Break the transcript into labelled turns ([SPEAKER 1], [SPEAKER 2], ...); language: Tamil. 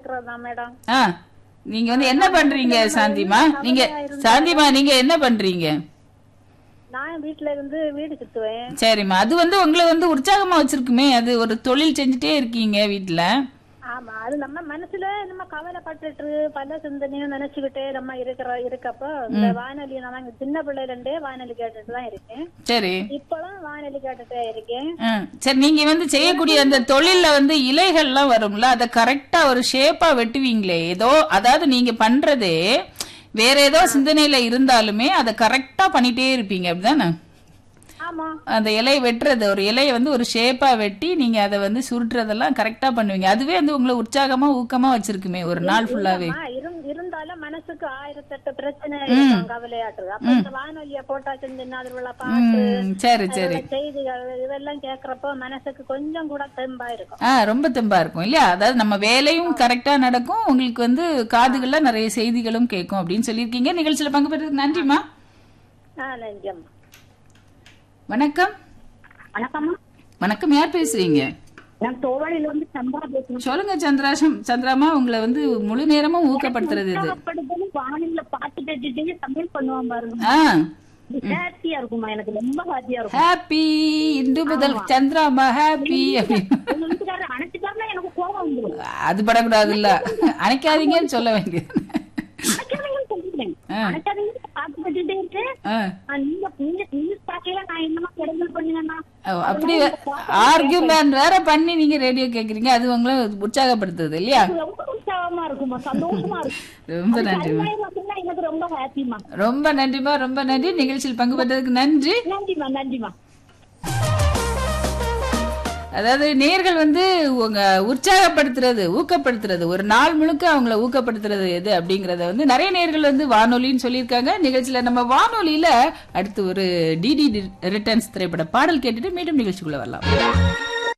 [SPEAKER 1] இருக்கிறதா மேடம்
[SPEAKER 2] ஆ நீங்க வந்து என்ன பண்றீங்க சாந்திமா நீங்க சாந்திமா நீங்க என்ன பண்றீங்க
[SPEAKER 1] நான் வீட்ல இருந்து வீடு சுத்துவேன்
[SPEAKER 2] சரிம்மா அது வந்து உங்களை வந்து உற்சாகமா வச்சிருக்குமே அது ஒரு தொழில் செஞ்சுட்டே இருக்கீங்க வீட்ல
[SPEAKER 1] ஆமா அது நம்ம மனசுல நம்ம கவலைப்பட்டுட்டு பல சிந்தனையும் நினைச்சுக்கிட்டே நம்ம இருக்கிற இருக்கப்போ இந்த வானொலி நான் சின்ன பிள்ளைல இருந்தே வானொலி கேட்டுட்டு தான் இருக்கேன்
[SPEAKER 2] சரி
[SPEAKER 1] இப்பதான் வானொலி கேட்டுட்டே இருக்கேன்
[SPEAKER 2] ஆ, சரி நீங்க வந்து செய்யக்கூடிய அந்த தொழில்ல வந்து இலைகள்லாம் வரும்ல அதை கரெக்டா ஒரு ஷேப்பா வெட்டுவீங்களே ஏதோ அதாவது நீங்க பண்றதே வேற ஏதோ சிந்தனையில இருந்தாலுமே அதை கரெக்டா பண்ணிட்டே இருப்பீங்க அப்படிதானே
[SPEAKER 1] ஆமா
[SPEAKER 2] அந்த இலை வெட்டுறது ஒரு இலையை வந்து ஒரு ஷேப்பா வெட்டி நீங்க அதை வந்து சுருட்டுறதெல்லாம் கரெக்டா பண்ணுவீங்க அதுவே வந்து உங்களை உற்சாகமா ஊக்கமா வச்சிருக்குமே ஒரு நாள் ஃபுல்லாவே
[SPEAKER 1] ஆமா, இரும்- இருந்தாலும் மனசுக்கு ஆயிரத்தெட்டு பிரச்சனை இருக்கும் கவலையாட்டு அப்ப இந்த வானொலிய போட்டா செஞ்சுன்னா அதுல உள்ள பாட்டு
[SPEAKER 2] ம், சரி சரி
[SPEAKER 1] அதுல செய்திகள் இதெல்லாம் கேக்குறப்போ மனசுக்கு கொஞ்சம் கூட தெம்பா இருக்கும்
[SPEAKER 2] ஆ ரொம்ப தெம்பா இருக்கும் இல்லையா அதாவது நம்ம வேலையும் கரெக்டா நடக்கும் உங்களுக்கு வந்து காதுகள்ல நிறைய செய்திகளும் கேட்கும் அப்படின்னு சொல்லியிருக்கீங்க நிகழ்ச்சியில பங்கு பெற்றதுக்கு நன்றிமா
[SPEAKER 1] ஆஹ் நஞ்சம்
[SPEAKER 2] வணக்கம்
[SPEAKER 3] வணக்கம்மா
[SPEAKER 2] வணக்கம் யார் பேசுறீங்க
[SPEAKER 3] நான் தோவாளியில இருந்து சம்பா பேசுறேன்
[SPEAKER 2] சொல்லுங்க சந்திராசம் சந்திராமா உங்களை வந்து முழு நேரமும் ஊக்கப்படுத்துறது இது
[SPEAKER 3] உற்சாகப்படுத்தது வானிலை பாட்டு கேட்டுட்டே சமையல் பண்ணுவான் பாருங்க
[SPEAKER 2] ஆ
[SPEAKER 3] ஹாப்பியா இருக்குமா எனக்கு ரொம்ப ஹாப்பியா இருக்கும்
[SPEAKER 2] ஹாப்பி இன்று முதல் சந்திராமா ஹாப்பி அப்படின்னு
[SPEAKER 3] உங்க வீட்டுக்காரர் அணைச்சிட்டாருன்னா எனக்கு கோபம் வந்துடும்
[SPEAKER 2] அது படக்கூடாது இல்ல அணைக்காதீங்கன்னு சொல்ல வேண்டியது
[SPEAKER 3] அணைக்காதீங்கன்னு சொல்லிட்டேன்
[SPEAKER 2] ஆ.
[SPEAKER 3] அணைக்காதீங்க பாட்டு கேட்டுட்டே இருக்கு
[SPEAKER 2] ஆ.
[SPEAKER 3] ஆ, நீங்க நீங்க நியூஸ் பார்க்கல நான் என்னமா கிடங்கல் பண்ணுங்கன்னா
[SPEAKER 2] ஓ, அப்படி ஆர்கியூமெண்ட் வேற பண்ணி நீங்க ரேடியோ கேக்குறீங்க அது உங்களை உற்சாகப்படுத்துது இல்லையா
[SPEAKER 3] ரொம்ப உற்சாகமா இருக்குமா சந்தோஷமா இருக்கும்
[SPEAKER 2] ரொம்ப நன்றிமா
[SPEAKER 3] கல்யாணம் அப்படின்னா எனக்கு ரொம்ப ஹாப்பிமா
[SPEAKER 2] ரொம்ப நன்றிமா ரொம்ப நன்றி நிகழ்ச்சியில் பங்கு பெற்றதுக்கு நன்றி
[SPEAKER 3] நன்றிமா நன்றிமா
[SPEAKER 2] அதாவது நேர்கள் வந்து உங்க உற்சாகப்படுத்துறது ஊக்கப்படுத்துறது ஒரு நாள் முழுக்க அவங்கள ஊக்கப்படுத்துறது எது அப்படிங்கறத வந்து நிறைய நேர்கள் வந்து வானொலின்னு சொல்லியிருக்காங்க நிகழ்ச்சியில நம்ம வானொலியில அடுத்து ஒரு டிடி ரிட்டர்ன்ஸ் திரைப்பட பாடல் கேட்டுட்டு மீண்டும் நிகழ்ச்சிக்குள்ள வரலாம்